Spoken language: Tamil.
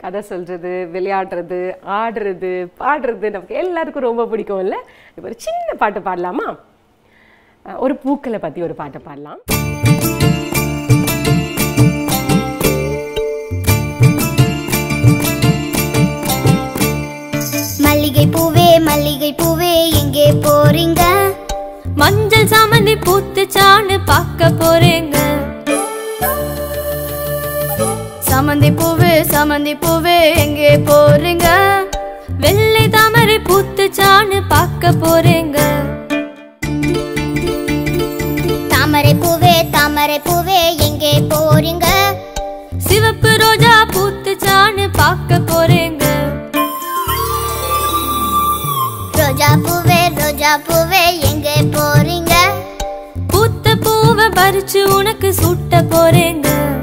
கதை சொல்கிறது விளையாடுறது ஆடுறது பாடுறது நமக்கு எல்லாருக்கும் ரொம்ப பிடிக்கும் இல்லை இப்போ ஒரு சின்ன பாட்டு பாடலாமா அஹ் ஒரு பூக்களை பற்றி ஒரு பாட்டை பாடலாம் மல்லிகை பூவே மல்லிகை பூவே எங்கே போறீங்க மஞ்சள் சாமந்தி பூத்துச்சான்னு பார்க்க போறேங்க சமந்தி பூவே சமந்தி பூவே எங்கே போறீங்க வெள்ளை தாமரை பூத்துச்சான்னு பார்க்க போறேங்க தாமரை பூவே தாமரை பூவே எங்கே போறீங்க சிவப்பு ரோஜா பூத்துச்சான்னு பார்க்க போறேங்க ரோஜா பூவே ரோஜா பூவே எங்கே போறீங்க பூத்த பூவை பறிச்சு உனக்கு சூட்ட போறேங்க